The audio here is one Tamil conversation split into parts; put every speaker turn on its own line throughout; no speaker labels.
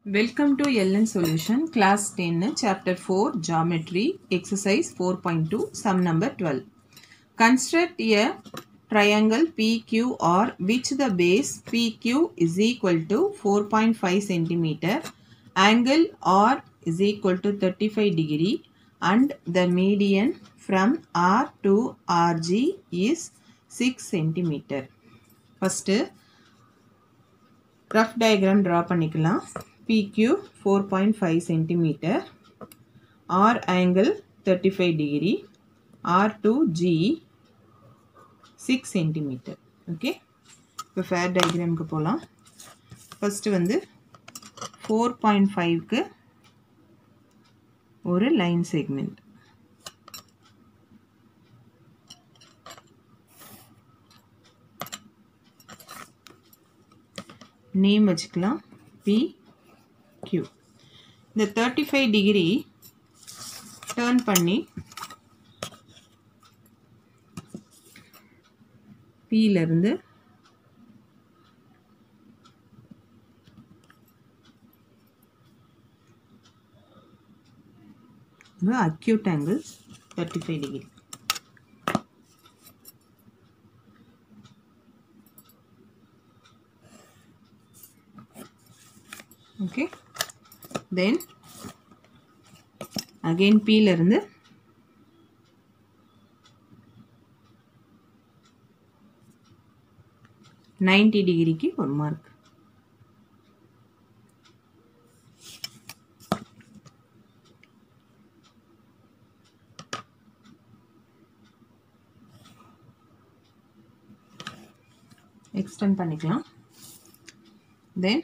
Welcome to LN Solution, Class 10, Chapter 4, Geometry, Exercise 4.2, Sum number 12. Construct a triangle PQR which the base PQ is equal to 4.5 centimeter, angle R is equal to 35 degree and the median from R to RG is 6 centimeter. First, rough diagram draw பண்ணிக்கலாம் PQ four point five centimetre R angle thirty five degree R to G six centimetre okay இப்போ ஃபேர் டயக்ராமுக்கு போகலாம் ஃபஸ்ட்டு வந்து ஃபோர் பாயிண்ட் ஃபைவ்க்கு ஒரு லைன் செக்மெண்ட் நேம் வச்சுக்கலாம் பி கியூ இந்த தேர்ட்டி ஃபைவ் டிகிரி டேர்ன் பண்ணி பியிலேருந்து acute angle thirty five degree okay then again P ல இருந்து நைன்டி டிகிரிக்கு ஒரு மார்க் எக்ஸ்டெண்ட் பண்ணிக்கலாம் தென்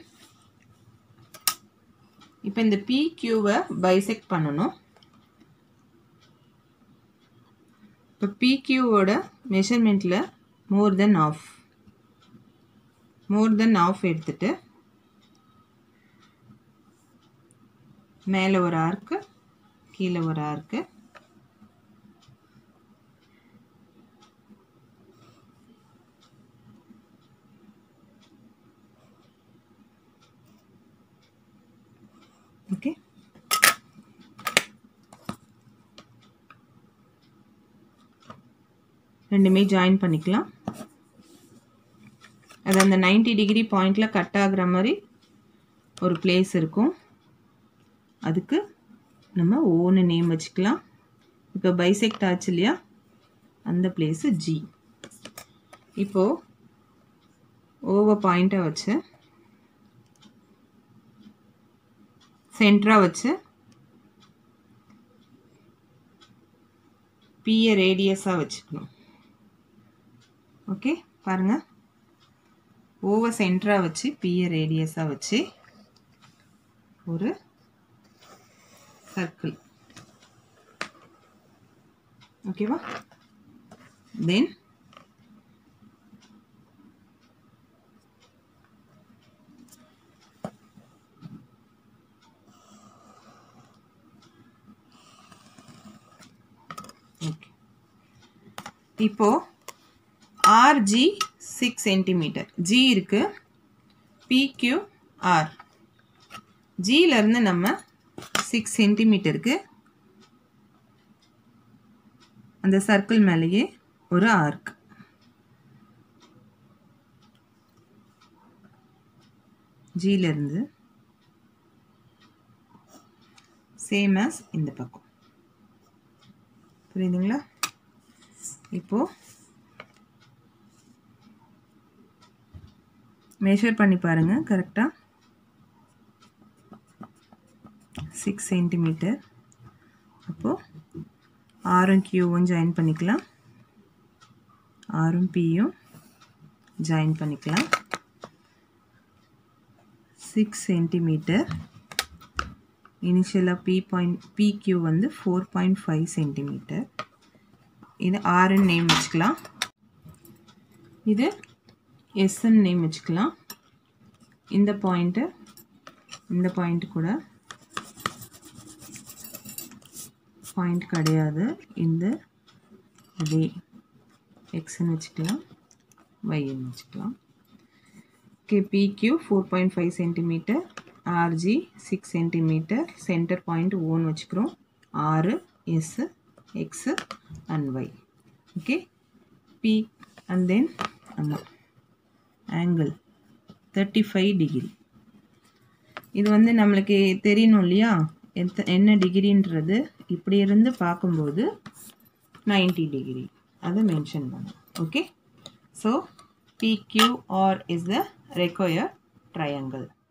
இப்போ இந்த பிக்யூவை பைசெக்ட் பண்ணணும் இப்போ பிக்யூவோட மெஷர்மெண்ட்டில் மோர் தென் ஆஃப் மோர் தென் ஆஃப் எடுத்துட்டு மேலே ஒரு ஆர்க்கு கீழே ஒரு ஆர்க்கு ஓகே ரெண்டுமே ஜாயின் பண்ணிக்கலாம் அது அந்த நைன்டி டிகிரி பாயிண்டில் கட் ஆகுற மாதிரி ஒரு பிளேஸ் இருக்கும் அதுக்கு நம்ம ஓன்னு நேம் வச்சுக்கலாம் இப்போ பைசெக்ட் ஆச்சு இல்லையா அந்த பிளேஸு ஜி இப்போது ஓவர் பாயிண்ட்டை வச்சு சென்டராக வச்சு பியை ரேடியஸாக வச்சுக்கணும் ஓகே பாருங்கள் ஓவர் சென்டராக வச்சு பியை ரேடியஸாக வச்சு ஒரு சர்க்கிள் ஓகேவா தென் ஓகே இப்போ ஆர்ஜி சிக்ஸ் சென்டிமீட்டர் ஜி இருக்கு பிக்யூ ஆர் ஜியிலேருந்து நம்ம சிக்ஸ் சென்டிமீட்டருக்கு அந்த சர்க்கிள் மேலேயே ஒரு ஆர்க் ஜியிலேருந்து சேம் ஆஸ் இந்த பக்கம் புரியுதுங்களா இப்போது மெஷர் பண்ணி பாருங்கள் கரெக்டாக சிக்ஸ் சென்டிமீட்டர் அப்போது ஆரும் கியூவும் ஜாயின் பண்ணிக்கலாம் ஆரும் பியும் ஜாயின் பண்ணிக்கலாம் சிக்ஸ் சென்டிமீட்டர் இனிஷியலாக பி பாயிண்ட் பிக்யூ வந்து ஃபோர் பாயிண்ட் ஃபைவ் சென்டிமீட்டர் இது ஆர்என் நேம் வச்சுக்கலாம் இது எஸ்என் நேம் வச்சுக்கலாம் இந்த பாயிண்ட்டு இந்த பாயிண்ட் கூட பாயிண்ட் கிடையாது இந்த அதே எக்ஸ்ன்னு வச்சுக்கலாம் ஒய்ன்னு வச்சுக்கலாம் okay PQ four point five centimetre RG six centimetre centre point ஓன்னு வச்சுக்கிறோம் ஆறு S X and Y okay P and then ஆமாம் ஆங்கிள் தேர்ட்டி ஃபைவ் டிகிரி இது வந்து நம்மளுக்கு தெரியணும் இல்லையா எத்த என்ன டிகிரின்றது இப்படி இருந்து பார்க்கும்போது நைன்டி டிகிரி அதை மென்ஷன் பண்ணும் okay so PQR is the required triangle.